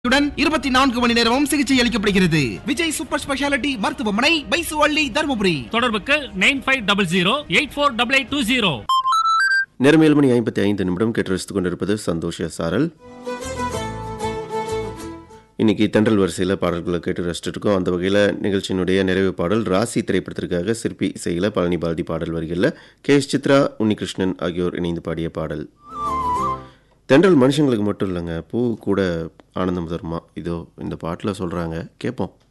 உடன் இருபத்தி நான்கு மணி நேரமும் சிகிச்சை அளிக்கப்படுகிறது விஜய் சூப்பர் ஸ்பெஷாலிட்டி மருத்துவமனை பைசுவள்ளி தருமபுரி தொடர்புக்கு nine five double zero eight four double eight two zero நேரம் ஏழு மணி ஐம்பத்தி ஐந்து நிமிடம் கேட்டு ரசித்துக் கொண்டிருப்பது சந்தோஷ சாரல் இன்னைக்கு தென்றல் வரிசையில் பாடல்களை கேட்டு ரசிச்சுட்டு இருக்கோம் அந்த வகையில் நிகழ்ச்சியினுடைய நிறைவு பாடல் ராசி திரைப்படத்திற்காக சிற்பி இசையில் பழனி பாரதி பாடல் வரிகளில் கே எஸ் சித்ரா உன்னிகிருஷ்ணன் ஆகியோர் இணைந்து பாடிய பாடல் தென்றல் மனுஷங்களுக்கு மட்டும் இல்லைங்க பூ கூட ஆனந்தம் தருமா இதோ இந்த பாட்டில் சொல்கிறாங்க கேட்போம்